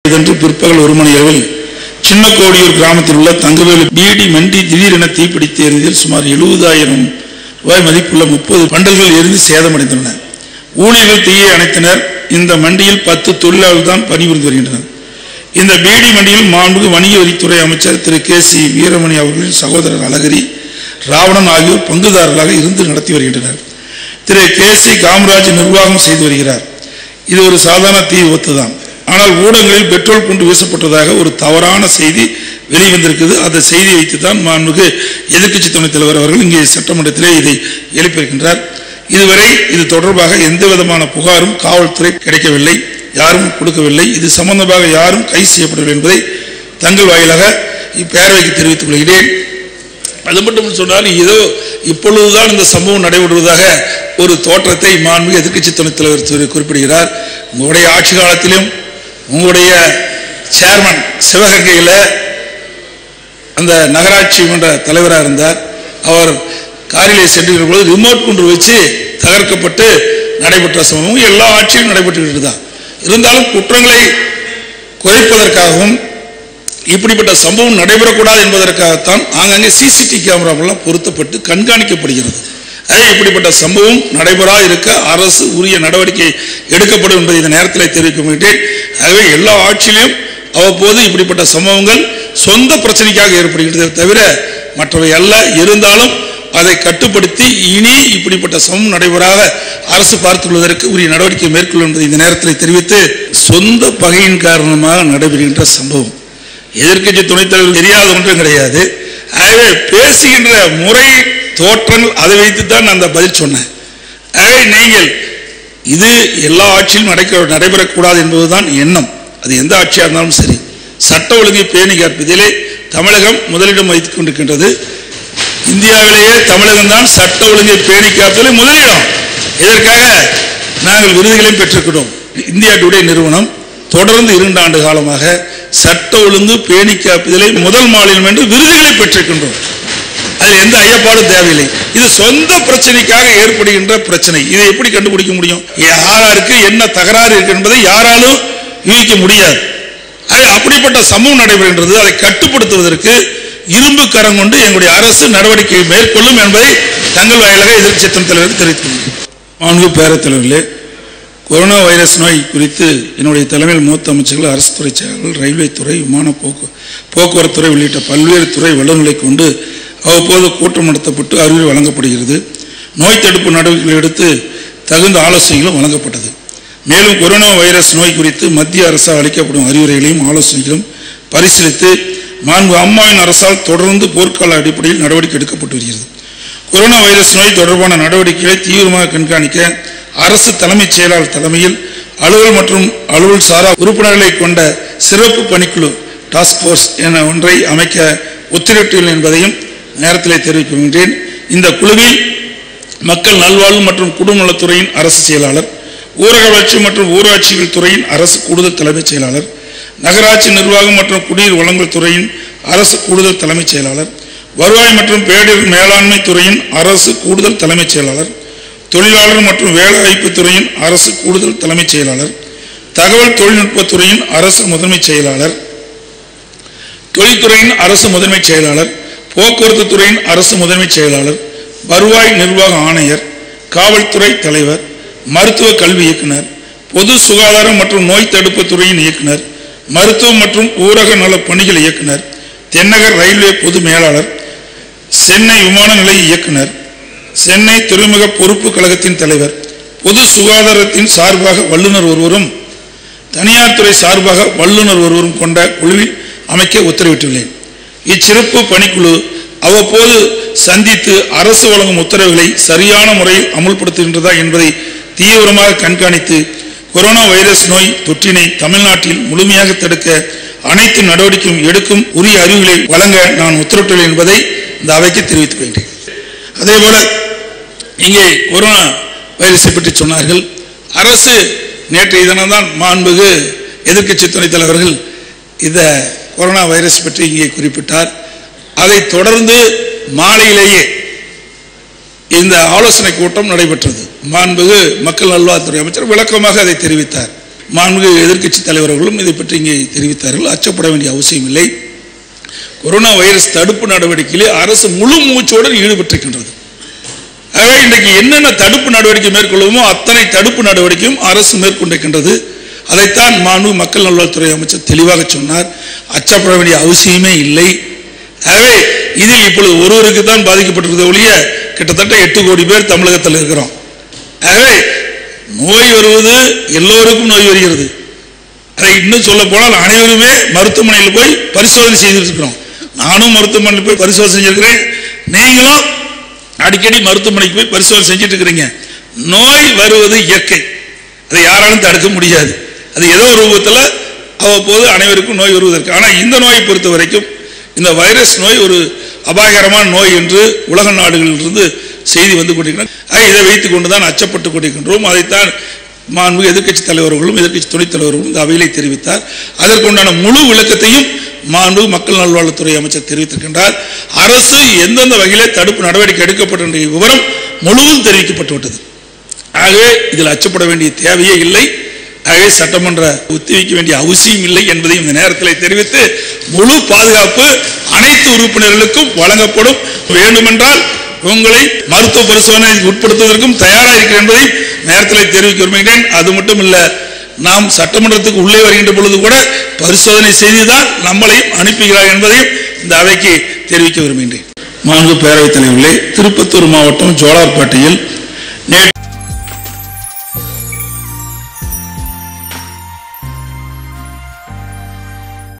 இதன்று பிற்பகல் ஒரு மணி அளவில் சின்ன கோடியூர் கிராமத்தில் உள்ள தங்கவேலு பீடி மண்டி திடீரென தீப்பிடித்து எரிந்ததில் சுமார் எழுபதாயிரம் ரூபாய் மதிப்புள்ள முப்பது பண்டல்கள் எரிந்து சேதமடைந்துள்ளன ஊழியர்கள் தீயை அணைத்தனர் இந்த மண்டியில் பத்து தொழிலாளர்கள் தான் பணிபுரிந்து வருகின்றனர் இந்த பீடி மண்டியில் மாண்புக்கு வணிக வரித்துறை அமைச்சர் திரு கே சி வீரமணி அவர்களின் சகோதரர் அழகிரி ராவணன் ஆகியோர் பங்குதாரர்களாக இருந்து நடத்தி வருகின்றனர் திரு கே சி காமராஜ் நிர்வாகம் செய்து வருகிறார் இது ஒரு சாதாரண தீ விபத்து தான் ஆனால் ஊடகங்களில் பெட்ரோல் குண்டு வீசப்பட்டதாக ஒரு தவறான செய்தி வெளிவந்திருக்குது அந்த செய்தியை வைத்து தான் மாண்புக்கு எதிர்க்கட்சி துணைத் தலைவர் அவர்கள் இங்கே சட்டமன்றத்திலே இதை எழுப்பியிருக்கின்றார் இதுவரை இது தொடர்பாக எந்த விதமான புகாரும் காவல்துறை கிடைக்கவில்லை யாரும் கொடுக்கவில்லை இது சம்பந்தமாக யாரும் கைது செய்யப்படவில்லை என்பதை தங்கள் வாயிலாக இப்பேரவைக்கு தெரிவித்துக் கொள்கிறேன் அது மட்டும் சொன்னால் ஏதோ இப்பொழுதுதான் இந்த சம்பவம் நடைபெறுவதாக ஒரு தோற்றத்தை மாண்புமிகு எதிர்க்கட்சி துணைத் தலைவர் திரு குறிப்பிடுகிறார் உங்களுடைய ஆட்சி காலத்திலும் உங்களுடைய சேர்மன் சிவகங்கையில் அந்த நகராட்சி மன்ற தலைவராக இருந்தார் அவர் காரிலே சென்றுகிற பொழுது ரிமோட் கொண்டு வச்சு தகர்க்கப்பட்டு நடைபெற்ற சம்பவம் எல்லா ஆட்சியிலும் நடைபெற்றுக்கிட்டு தான் இருந்தாலும் குற்றங்களை குறைப்பதற்காகவும் இப்படிப்பட்ட சம்பவம் நடைபெறக்கூடாது என்பதற்காகத்தான் ஆங்காங்கே சிசிடி கேமராவெல்லாம் பொருத்தப்பட்டு கண்காணிக்கப்படுகிறது அதே இப்படிப்பட்ட சம்பவம் நடைபெறா இருக்க அரசு உரிய நடவடிக்கை எடுக்கப்படும் என்பதை இந்த நேரத்தில் தெரிவிக்க மாட்டேன் ஆகவே எல்லா ஆட்சியிலும் அவ்வப்போது இப்படிப்பட்ட சம்பவங்கள் சொந்த பிரச்சனைக்காக ஏற்படுகிறது தவிர மற்றவை அல்ல இருந்தாலும் அதை கட்டுப்படுத்தி இனி இப்படிப்பட்ட சமம் நடைபெறாத அரசு பார்த்துள்ளதற்கு உரிய நடவடிக்கை மேற்கொள்ளும் என்பதை இந்த நேரத்தில் தெரிவித்து சொந்த பகையின் காரணமாக நடைபெறுகின்ற சம்பவம் எதிர்க்கட்சி துணைத் தலைவர் தெரியாத ஒன்றும் கிடையாது ஆகவே பேசுகின்ற முறை தோற்றங்கள் அதை வைத்து தான் அந்த பதில் சொன்னேன் ஆகவே நீங்கள் இது எல்லா ஆட்சியிலும் நடக்க நடைபெறக்கூடாது என்பதுதான் எண்ணம் அது எந்த ஆட்சியாக இருந்தாலும் சரி சட்ட ஒழுங்கை பேணி காப்பதிலே தமிழகம் முதலிடம் வைத்துக் கொண்டிருக்கின்றது இந்தியாவிலேயே தமிழகம் தான் சட்ட ஒழுங்கை பேணி காப்பதில் முதலிடம் இதற்காக நாங்கள் விருதுகளையும் பெற்றிருக்கிறோம் இந்தியா டுடே நிறுவனம் தொடர்ந்து இரண்டு ஆண்டு காலமாக சட்ட ஒழுங்கு பேணி காப்பதிலே முதல் மாநிலம் என்று விருதுகளை பெற்றிருக்கின்றோம் அதில் எந்த ஐயப்பாடும் தேவையில்லை இது சொந்த பிரச்சனைக்காக ஏற்படுகின்ற பிரச்சனை இதை எப்படி கண்டுபிடிக்க முடியும் யாராருக்கு என்ன தகராறு இருக்கு என்பதை யாராலும் யூகிக்க முடியாது அது அப்படிப்பட்ட சம்பவம் நடைபெறுகின்றது அதை கட்டுப்படுத்துவதற்கு இரும்பு கரம் கொண்டு எங்களுடைய அரசு நடவடிக்கை மேற்கொள்ளும் என்பதை தங்கள் வாயிலாக எதிர்க்கட்சி துணைத் தலைவருக்கு தெரிவித்துள்ளேன் மாண்பு பேரவைத் தலைவர்களே கொரோனா வைரஸ் நோய் குறித்து என்னுடைய தலைமையில் மூத்த அமைச்சர்கள் அரசு துறை செயலாளர்கள் ரயில்வே துறை விமான போக்கு போக்குவரத்து துறை உள்ளிட்ட பல்வேறு துறை வல்லுநர்களை கொண்டு அவ்வப்போது கூட்டம் நடத்தப்பட்டு அறிவுரை வழங்கப்படுகிறது நோய் தடுப்பு நடவடிக்கைகள் எடுத்து தகுந்த ஆலோசனைகளும் வழங்கப்பட்டது மேலும் கொரோனா வைரஸ் நோய் குறித்து மத்திய அரசால் அளிக்கப்படும் அறிவுரைகளையும் ஆலோசனைகளும் பரிசீலித்து மாண்பு அம்மாவின் அரசால் தொடர்ந்து போர்க்கால அடிப்படையில் நடவடிக்கை எடுக்கப்பட்டு வருகிறது கொரோனா வைரஸ் நோய் தொடர்பான நடவடிக்கைகளை தீவிரமாக கண்காணிக்க அரசு தலைமைச் செயலாளர் தலைமையில் அலுவல் மற்றும் அலுவல் சாரா உறுப்பினர்களை கொண்ட சிறப்பு பணிக்குழு டாஸ்க் ஃபோர்ஸ் என ஒன்றை அமைக்க உத்தரவிட்டுள்ளேன் என்பதையும் நேரத்தில் தெரிவிக்கின்றேன் இந்த குழுவில் மக்கள் நல்வாழ்வு மற்றும் குடும்ப நலத்துறையின் அரசு செயலாளர் ஊரக வளர்ச்சி மற்றும் ஊராட்சிகள் துறையின் அரசு கூடுதல் தலைமைச் செயலாளர் நகராட்சி நிர்வாகம் மற்றும் குடிநீர் வழங்கல் துறையின் அரசு கூடுதல் தலைமைச் செயலாளர் வருவாய் மற்றும் பேரிடர் மேலாண்மை துறையின் அரசு கூடுதல் தலைமைச் செயலாளர் தொழிலாளர் மற்றும் வேலைவாய்ப்பு துறையின் அரசு கூடுதல் தலைமைச் செயலாளர் தகவல் தொழில்நுட்பத் துறையின் அரசு முதன்மைச் செயலாளர் தொழில்துறையின் அரசு முதன்மைச் செயலாளர் போக்குவரத்து துறையின் அரசு முதன்மைச் செயலாளர் வருவாய் நிர்வாக ஆணையர் காவல்துறை தலைவர் மருத்துவ கல்வி இயக்குனர் பொது சுகாதாரம் மற்றும் நோய் தடுப்பு துறையின் இயக்குனர் மருத்துவம் மற்றும் ஊரக நல பணிகள் இயக்குனர் தென்னகர் ரயில்வே பொது மேலாளர் சென்னை விமான நிலைய இயக்குனர் சென்னை துறைமுக பொறுப்பு கழகத்தின் தலைவர் பொது சுகாதாரத்தின் சார்பாக வல்லுநர் ஒருவரும் தனியார் துறை சார்பாக வல்லுநர் ஒருவரும் கொண்ட குழுவில் அமைக்க உத்தரவிட்டுள்ளேன் இச்சிறப்பு பணிக்குழு அவ்வப்போது சந்தித்து அரசு வழங்கும் உத்தரவுகளை சரியான முறையில் அமுல்படுத்துகின்றதா என்பதை தீவிரமாக கண்காணித்து கொரோனா வைரஸ் நோய் தொற்றினை தமிழ்நாட்டில் முழுமையாக தடுக்க அனைத்து நடவடிக்கையும் எடுக்கும் உரிய அறிவுகளை வழங்க நான் உத்தரவிட்டுள்ளேன் என்பதை இந்த அவைக்கு தெரிவித்துக் கொள்கிறேன் அதேபோல இங்கே கொரோனா வைரஸை பற்றி சொன்னார்கள் அரசு நேற்றைய தினம்தான் மாண்புகு எதிர்க்கட்சி துணைத் தலைவர்கள் இந்த கொரோனா வைரஸ் பற்றி இங்கே குறிப்பிட்டார் அதை தொடர்ந்து மாலையிலேயே இந்த ஆலோசனை கூட்டம் நடைபெற்றது மாண்புகு மக்கள் நல்வாழ்வுத்துறை அமைச்சர் விளக்கமாக அதை தெரிவித்தார் மாண்பு எதிர்க்கட்சி தலைவர்களும் இதை பற்றி இங்கே தெரிவித்தார்கள் அச்சப்பட வேண்டிய அவசியம் இல்லை கொரோனா வைரஸ் தடுப்பு நடவடிக்கையிலே அரசு முழு மூச்சோடு ஈடுபட்டிருக்கின்றது ஆகவே இன்றைக்கு என்னென்ன தடுப்பு நடவடிக்கை மேற்கொள்ளுமோ அத்தனை தடுப்பு நடவடிக்கையும் அரசு மேற்கொண்டிருக்கின்றது அதைத்தான் மாண்பு மக்கள் நல்வாழ்வுத்துறை அமைச்சர் தெளிவாக சொன்னார் அச்சப்பட வேண்டிய அவசியமே இல்லை ஆகவே இதில் இப்பொழுது ஒருவருக்கு தான் பாதிக்கப்பட்டிருக்கிறது ஒழிய கிட்டத்தட்ட எட்டு கோடி பேர் தமிழகத்தில் இருக்கிறோம் ஆகவே நோய் வருவது எல்லோருக்கும் நோய் வருகிறது அதை இன்னும் சொல்ல போனால் அனைவருமே மருத்துவமனையில் போய் பரிசோதனை செய்துட்டு இருக்கிறோம் நானும் மருத்துவமனையில் போய் பரிசோதனை செஞ்சிருக்கிறேன் நீங்களும் அடிக்கடி மருத்துவமனைக்கு போய் பரிசோதனை செஞ்சுட்டு இருக்கிறீங்க நோய் வருவது இயற்கை அதை யாராலும் தடுக்க முடியாது அது ஏதோ ஒரு ரூபத்தில் அவ்வப்போது அனைவருக்கும் நோய் வருவதற்கு ஆனால் இந்த நோயை பொறுத்த வரைக்கும் இந்த வைரஸ் நோய் ஒரு அபாயகரமான நோய் என்று உலக நாடுகளிலிருந்து செய்தி வந்து கொண்டிருக்கிறது ஆக இதை வைத்துக் கொண்டு தான் அச்சப்பட்டு கொண்டிருக்கின்றோம் அதைத்தான் மாண்பு எதிர்க்கட்சி தலைவர்களும் எதிர்க்கட்சி துணைத் தலைவர்களும் இந்த அவையிலே தெரிவித்தார் அதற்குண்டான முழு விளக்கத்தையும் மாண்பு மக்கள் நல்வாழ்வுத்துறை அமைச்சர் தெரிவித்திருக்கின்றார் அரசு எந்தெந்த வகையிலே தடுப்பு நடவடிக்கை எடுக்கப்பட்ட விவரம் முழுவதும் தெரிவிக்கப்பட்டு விட்டது ஆகவே இதில் அச்சப்பட வேண்டிய தேவையே இல்லை ஆகவே சட்டமன்ற ஒத்திவைக்க வேண்டிய அவசியம் இல்லை என்பதையும் இந்த நேரத்தில் தெரிவித்து முழு பாதுகாப்பு அனைத்து உறுப்பினர்களுக்கும் வழங்கப்படும் வேண்டுமென்றால் உங்களை மருத்துவ பரிசோதனைக்கு உட்படுத்துவதற்கும் தயாராக இருக்கிறேன் என்பதை நேரத்தில் தெரிவிக்க விரும்புகிறேன் அது மட்டும் இல்ல நாம் சட்டமன்றத்துக்கு உள்ளே வருகின்ற பொழுது கூட பரிசோதனை செய்துதான் நம்மளையும் அனுப்புகிறார் என்பதையும் இந்த அவைக்கு தெரிவிக்க விரும்புகின்றேன் மாண்பு பேரவைத் தலைவர்களே திருப்பத்தூர் மாவட்டம் ஜோலார்பேட்டையில்